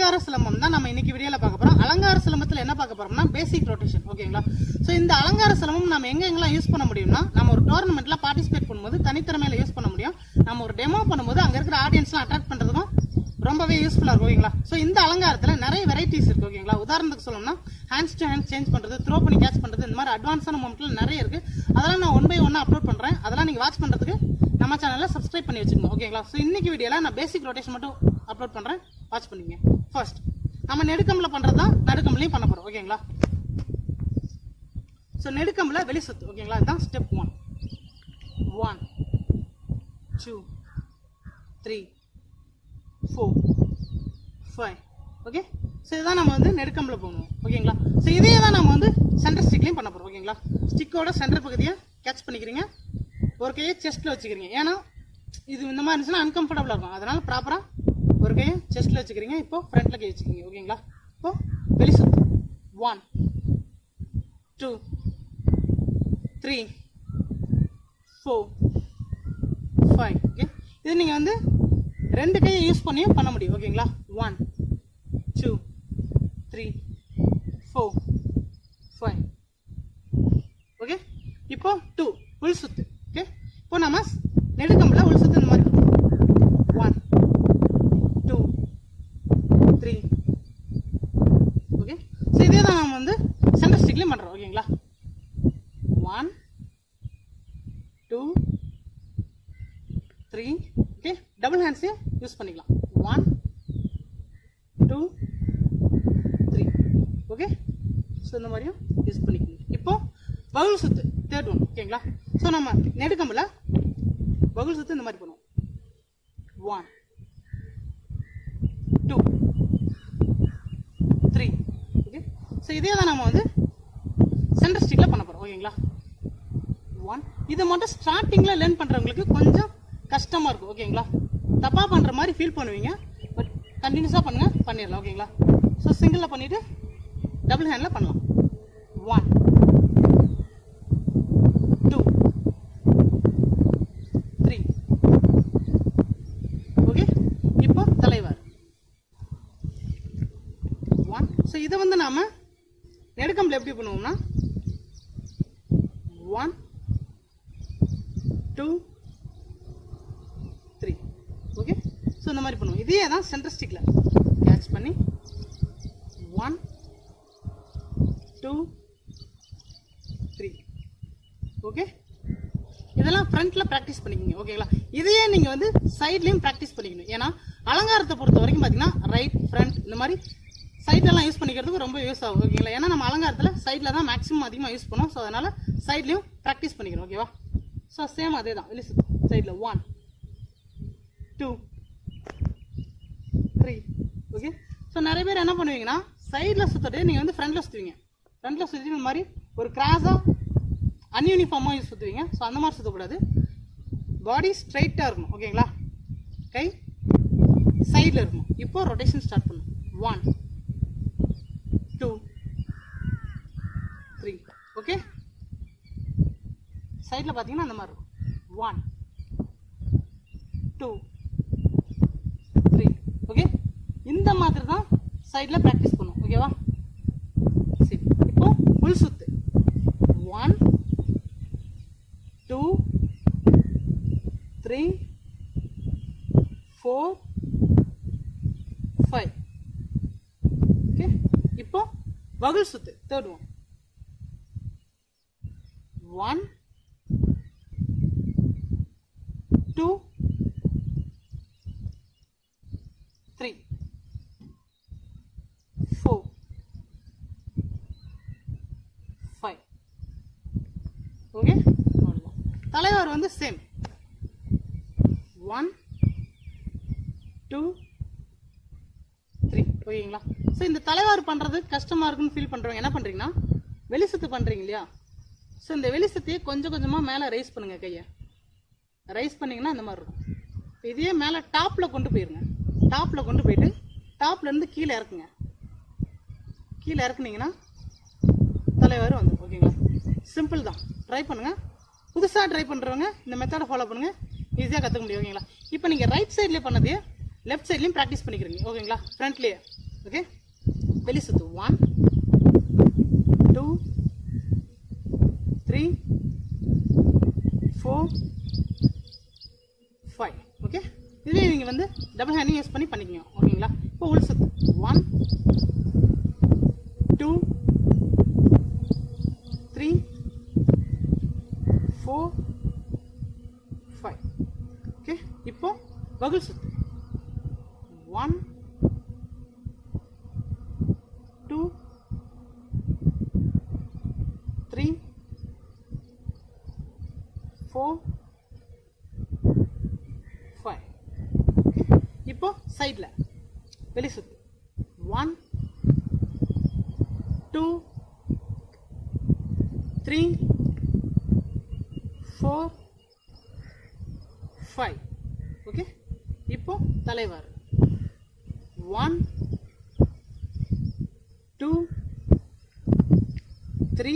அலங்கார சிலம்பம் தான் நம்ம இன்னைக்கு வீடியோல பார்க்க போறோம் அலங்கார சிலம்பத்துல என்ன பார்க்க போறோம்னா பேசிக் ரொட்டேஷன் ஓகேங்களா சோ இந்த அலங்கார சிலம்பம் நம்ம எங்க எங்கெல்லாம் யூஸ் பண்ண முடியும்னா நம்ம ஒரு டோர்னமெண்ட்ல பார்ட்டிசிபேட் பண்ணும்போது தனித்திறமையில யூஸ் பண்ண முடியும் நம்ம ஒரு டெமோ பண்ணும்போது அங்க இருக்கிற ஆடியன்ஸ்லாம் அட்ராக்ட் பண்றதுக்கும் ரொம்பவே யூஸ்ஃபுல்லா இருக்கும் ஓகேங்களா சோ இந்த அலங்காரத்துல நிறைய வெரைட்டிஸ் இருக்கு ஓகேங்களா உதாரணத்துக்கு சொல்லணும்னா ஹேண்ட்ஸ் டு ஹேண்ட் சேஞ்ச் பண்றது த்ரோ பண்ணி கேட்ச் பண்றது இந்த மாதிரி அட்வான்ஸான மூமெண்ட்ல நிறைய இருக்கு அதெல்லாம் நான் ஒன் பை ஒன்னா அப்லோட் பண்றேன் அதெல்லாம் நீங்க வாட்ச் பண்றதுக்கு நம்ம சேனல்ல சப்ஸ்கிரைப் பண்ணி வச்சுக்கோங்க ஓகேங்களா சோ இன்னைக்கு வீடியோல நான் பேசிக் ரொட்டேஷன் மட்டும் அப்லோட் பண்றேன் வாட்ச் பண்ணிங்க ஃபர்ஸ்ட் நம்ம நெடுக்கம்பல பண்றது தான் நடுக்கம்பலையும் பண்ண போறோம் ஓகேங்களா ஸோ நெடுக்கம்பல வெளி சுத்து ஓகேங்களா இதுதான் step one one two three four five okay so இதுதான் நம்ம வந்து நெடுக்கம்பல போகணும் ஓகேங்களா ஸோ இதே தான் நம்ம வந்து சென்டர் ஸ்டிக்லையும் பண்ண போகிறோம் ஓகேங்களா ஸ்டிக்கோட சென்டர் பகுதியை கேட்ச் பண்ணிக்கிறீங்க ஒரு கையை செஸ்ட்டில் வச்சுக்கிறீங்க ஏன்னா இது இந்த மாதிரி இருந்துச்சுன்னா அன்கம்ஃபர்டபுளாக இருக்கும் அதனால ப்ராப்பராக ஒரு கையை செஸ்ட்டில் வச்சுக்கிறீங்க இப்போ ஃப்ரண்ட்டில் கை வச்சுக்கிறீங்க ஓகேங்களா இப்போ வெளி சுத்து one two three four five okay இது நீங்கள் வந்து ரெண்டு கையை யூஸ் பண்ணியும் பண்ண முடியும் ஓகேங்களா one two three four five okay இப்போ டூ உள் சுத்து ஓகே இப்போ நம்ம நெடுக்கம்பில் உள் சுத்து இந்த மாதிரி one two three okay so இதே தான் நம்ம வந்து சென்டர் ஸ்டிக்லேயும் பண்ணுறோம் ஓகேங்களா one two three okay double ஹேண்ட்ஸையும் யூஸ் பண்ணிக்கலாம் one two three okay so இந்த மாதிரியும் யூஸ் பண்ணிக்கணும் இப்போ பகுல் சுத்து தேர்ட் ஒன் ஓகேங்களா ஸோ நம்ம நெடுக்கம்பில் பகுல் சுத்து இந்த மாதிரி பண்ணுவோம் one two three okay so இதே தான் நம்ம வந்து சென்டர் ஸ்டிக்கில் பண்ண போகிறோம் ஓகேங்களா ஒன் இதை மட்டும் ஸ்டார்டிங்கில் லேர்ன் பண்ணுறவங்களுக்கு கொஞ்சம் கஷ்டமாக இருக்கும் ஓகேங்களா தப்பாக பண்ணுற மாதிரி ஃபீல் பண்ணுவீங்க பட் கண்டினியூஸாக பண்ணுங்க பண்ணிடலாம் ஓகேங்களா ஸோ சிங்கிளில் பண்ணிவிட்டு டபுள் ஹேண்டில் பண்ணலாம் ஒன் டூ த்ரீ ஓகே இப்போ தலைவர் ஒன் ஸோ இதை வந்து நாம நெடுக்கம்பில் எப்படி பண்ணுவோம்னா one two three okay so இந்த மாதிரி பண்ணுவோம் இதே தான் சென்டர் ஸ்டிக்கில் கேட்ச் பண்ணி ஒன் டூ த்ரீ ஓகே இதெல்லாம் ஃப்ரண்ட்ல ப்ராக்டிஸ் பண்ணிக்கோங்க ஓகேங்களா இதையே நீங்கள் வந்து சைட்லேயும் ப்ராக்டிஸ் பண்ணிக்கணும் ஏன்னா அலங்காரத்தை பொறுத்த வரைக்கும் பார்த்தீங்கன்னா ரைட் ஃப்ரண்ட் இந்த மாதிரி சைட்லலாம் யூஸ் பண்ணிக்கிறதுக்கு ரொம்ப யூஸ் ஆகும் ஓகேங்களா ஏன்னா நம்ம அலங்காரத்தில் சைடில் தான் மேக்ஸிமம் அதிகமாக யூஸ் பண்ணுவோம் ஸோ அதனால் சைட்லேயும் ப்ராக்டிஸ் பண்ணிக்கிறோம் ஓகேவா ஸோ சேம் அதே தான் வெளி சைடில் one two three okay so நிறைய பேர் என்ன பண்ணுவீங்கன்னா சைடில் சுற்றுட்டு நீங்கள் வந்து ஃப்ரண்டில் சுற்றுவீங்க ஃப்ரண்டில் சுற்றி இந்த மாதிரி ஒரு கிராஸாக அன்யூனிஃபார்மாக யூஸ் சுற்றுவீங்க ஸோ அந்த மாதிரி சுற்றக்கூடாது பாடி ஸ்ட்ரைட்டாக இருக்கணும் ஓகேங்களா கை சைடில் இருக்கணும் இப்போ ரொட்டேஷன் ஸ்டார்ட் பண்ணும் ஒன் டூ த்ரீ ஓகே சைடில் பார்த்தீங்கன்னா அந்த மாதிரி இருக்கும் ஒன் டூ த்ரீ ஓகே இந்த மாதிரி தான் சைடில் ப்ராக்டிஸ் பண்ணும் ஓகேவா சரி இப்போ உள் சுத்து one two three four five okay இப்போ வகுல் சுத்து third one one two three four five okay அவ்வளோதான் தலைவர் வந்து சேம் ஒன் டூ த்ரீ ஓகேங்களா ஸோ இந்த தலைவார் பண்ணுறது கஷ்டமாக இருக்குன்னு ஃபீல் பண்ணுறவங்க என்ன பண்ணுறீங்கன்னா வெளி சுத்து பண்ணுறீங்க இல்லையா ஸோ இந்த வெளி சுத்தியை கொஞ்சம் கொஞ்சமாக மேலே ரைஸ் பண்ணுங்க கையை ரைஸ் பண்ணிங்கன்னா இந்த மாதிரி இருக்கும் இப்ப இதையே மேலே டாப்பில் கொண்டு போயிருங்க டாப்பில் கொண்டு போயிட்டு டாப்லேருந்து கீழே இறக்குங்க கீழே இறக்குனீங்கன்னா தலைவர் வந்து ஓகேங்களா சிம்பிள் தான் ட்ரை பண்ணுங்கள் புதுசாக ட்ரை பண்ணுறவங்க இந்த மெத்தடை ஃபாலோ பண்ணுங்கள் ஈஸியாக கற்றுக்க முடியும் ஓகேங்களா இப்போ நீங்கள் ரைட் சைட்லேயே பண்ணதே லெஃப்ட் சைட்லேயும் ப்ராக்டிஸ் பண்ணிக்கிறீங்க ஓகேங்களா ஃப்ரண்ட்லேயே ஓகே வெளி சுத்து one two three four five okay இதுலேயே நீங்கள் வந்து டபுள் ஹேண்டிங் யூஸ் பண்ணி பண்ணிக்கோங்க ஓகேங்களா இப்போ உள் சுத்து one two three four five okay இப்போ வகுல் சுத்து one two three four five இப்போ சைடில் வெளி சுத்து one two three four five okay இப்போ தலைவர் one two three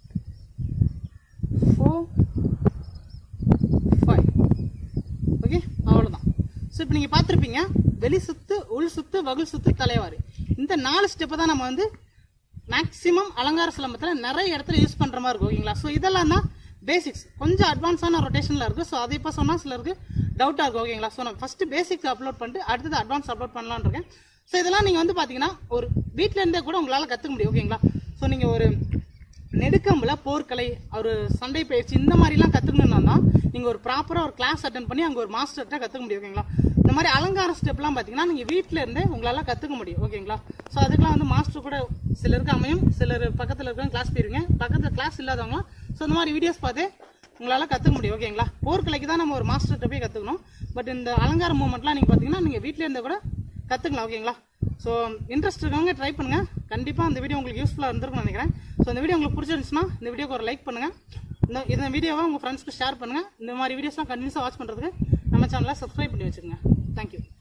four five okay அவ்வளோதான் ஸோ இப்போ நீங்கள் பார்த்துருப்பீங்க வெளி சுத்து உள் சுத்து வகுல் சுத்து தலைவாறு இந்த நாலு ஸ்டெப்பை தான் நம்ம வந்து மேக்ஸிமம் அலங்கார சிலம்பத்தில் நிறைய இடத்துல யூஸ் பண்ணுற மாதிரி இருக்கும் ஓகேங்களா ஸோ இதெல்லாம் தான் பேசிக்ஸ் கொஞ்சம் அட்வான்ஸான ரொட்டேஷனில் இருக்குது ஸோ அதை இப்போ சொன்னால் சிலருக்கு டவுட்டாக இருக்கும் ஓகேங்களா ஸோ நான் ஃபஸ்ட்டு பேசிக்ஸ் அப்லோட் பண்ணிட்டு அடுத்தது அட்வான்ஸ் அப்லோட் பண்ணலான்னு இருக்கேன் ஸோ இதெல்லாம் நீங்கள் வந்து பார்த்தீங்கன்னா ஒரு வீட்டில் இருந்தே கூட உங்களால் கற்றுக்க முடியும் ஓகேங்களா ஸோ நீங்கள் ஒரு நெடுக்கம்பில் போர்க்கலை ஒரு சண்டை பயிற்சி இந்த மாதிரிலாம் கற்றுக்கணுன்னா தான் நீங்கள் ஒரு ப்ராப்பராக ஒரு கிளாஸ் அட்டன் பண்ணி அங்கே ஒரு மாஸ்டர்கிட்ட கற்றுக்க முடியும் ஓகேங்களா இந்த மாதிரி அலங்கார ஸ்டெப்லாம் பார்த்தீங்கன்னா நீங்கள் வீட்டில் இருந்தே உங்களால் கற்றுக்க முடியும் ஓகேங்களா ஸோ அதுக்கெலாம் வந்து மாஸ்டர் கூட சிலருக்கு அமையும் சிலர் பக்கத்தில் இருக்கிறவங்க கிளாஸ் போயிருங்க பக்கத்தில் கிளாஸ் இல்லாதவங்க ஸோ இந்த மாதிரி வீடியோஸ் பார்த்து உங்களால் கற்றுக்க முடியும் ஓகேங்களா போர்க்கலைக்கு தான் நம்ம ஒரு மாஸ்டர்கிட்ட போய் கற்றுக்கணும் பட் இந்த அலங்கார மூமெண்ட்லாம் நீங்கள் பார்த்தீங்கன்னா நீங்கள் வீட்டில் இருந்தே கூட கற்றுக்கலாம் ஓகேங்களா ஸோ இன்ட்ரெஸ்ட் இருக்கவங்க ட்ரை பண்ணுங்கள் கண்டிப்பாக இந்த வீடியோ உங்களுக்கு யூஸ்ஃபுல்லாக இருந்திருக்கும்னு நினைக்கிறேன் ஸோ இந்த வீடியோ உங்களுக்கு பிடிச்சிருந்துச்சுன்னா இந்த வீடியோக்கு ஒரு லைக் பண்ணுங்கள் இந்த இந்த வீடியோவை உங்கள் ஃப்ரெண்ட்ஸ்க்கு ஷேர் பண்ணுங்கள் இந்த மாதிரி வீடியோஸ்லாம் கண்டினியூஸாக வாட்ச் பண்ணுறதுக்கு நம்ம சேனலை சப்ஸ்கிரைப் பண்ணி வச்சுக்கோங்க தேங்க்யூ